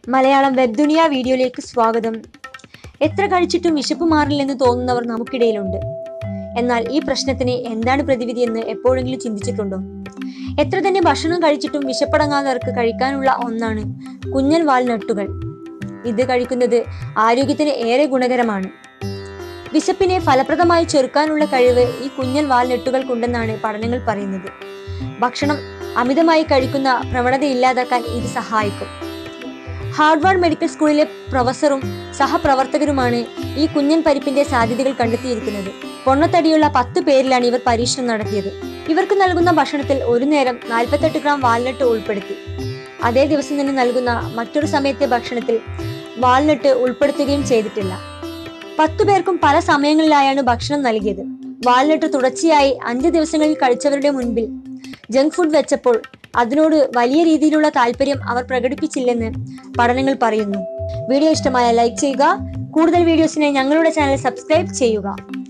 Malayalam web ദുനിയ വീഡിയോയിലേക്ക് സ്വാഗതം എത്ര കഴിച്ചിട്ടും വിശപ്പ് മാറില്ലെന്ന് തോന്നുന്നവർ നമുക്കിടയിലുണ്ട് എന്നാൽ ഈ പ്രശ്നത്തിന് എന്താണ് പ്രതിവിധി എന്ന് എപ്പോഴെങ്കിലും ചിന്തിച്ചിട്ടുണ്ടോ എത്ര തന്നെ ഭക്ഷണം കഴിച്ചിട്ടും വിശപ്പടങ്ങാത്തവർക്ക് കഴിക്കാനുള്ള ഒന്നാണ് കുഞ്ഞൻ വാൽനട്ടുകൾ ഇത് കഴിക്കുന്നത് ആരോഗ്യത്തിന് ഏറെ ഗുണകരമാണ് വിശപ്പിനെ ഫലപ്രദമായി ചെറുക്കാനുള്ള കഴിവ് ഈ കുഞ്ഞൻ വാൽനട്ടുകൾക്കുണ്ടെന്നാണ് പഠനങ്ങൾ പറയുന്നത് ഭക്ഷണം അമിതമായി കഴിക്കുന്ന പ്രവണത ഇല്ലാതാക്കാൻ ഇത് സഹായിക്കും ഹാർവാർഡ് മെഡിക്കൽ സ്കൂളിലെ പ്രൊഫസറും സഹപ്രവർത്തകരുമാണ് ഈ കുഞ്ഞൻ പരിപ്പിന്റെ സാധ്യതകൾ കണ്ടെത്തിയിരിക്കുന്നത് പൊണ്ണത്തടിയുള്ള പത്ത് പേരിലാണ് ഇവർ പരീക്ഷണം നടത്തിയത് ഇവർക്ക് നൽകുന്ന ഭക്ഷണത്തിൽ ഒരു നേരം നാൽപ്പത്തെട്ട് ഗ്രാം വാൽനട്ട് ഉൾപ്പെടുത്തി അതേ ദിവസം തന്നെ നൽകുന്ന മറ്റൊരു സമയത്തെ ഭക്ഷണത്തിൽ വാൽനട്ട് ഉൾപ്പെടുത്തുകയും ചെയ്തിട്ടില്ല പത്തു പേർക്കും പല സമയങ്ങളിലായാണ് ഭക്ഷണം നൽകിയത് വാൽനട്ട് തുടർച്ചയായി അഞ്ച് ദിവസങ്ങളിൽ കഴിച്ചവരുടെ മുൻപിൽ ജങ്ക് ഫുഡ് വെച്ചപ്പോൾ അതിനോട് വലിയ രീതിയിലുള്ള താല്പര്യം അവർ പ്രകടിപ്പിച്ചില്ലെന്ന് പഠനങ്ങൾ പറയുന്നു വീഡിയോ ഇഷ്ടമായ ലൈക്ക് ചെയ്യുക കൂടുതൽ വീഡിയോസിനായി ഞങ്ങളുടെ ചാനൽ സബ്സ്ക്രൈബ് ചെയ്യുക